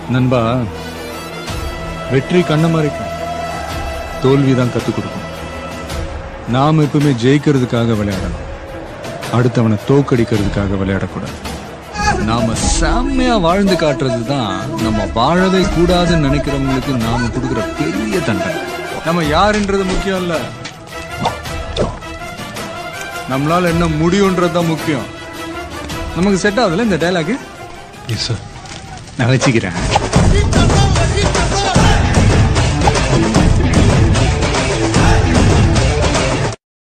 நண்பா வெற்றி கண்ணை மறைக்கும் தோல்வி தான் கத்துக் கொடுக்கும் நாம் எப்பவுமே ஜெயிக்கிறதுக்காக விளையாடணும் அடுத்தவனை தோக்கடிக்கிறதுக்காக விளையாடக்கூடாது நாம செம்மையா வாழ்ந்து காட்டுறது தான் நம்ம வாழவே கூடாதுன்னு நினைக்கிறவங்களுக்கு நாம கொடுக்குற பெரிய தண்டனை நம்ம யாருன்றது முக்கியம் இல்ல நம்மளால என்ன முடியுன்றது தான் முக்கியம் நமக்கு செட் ஆகுதுல இந்த டைலாக் எஸ் சார் நான் வச்சுக்கிறேன்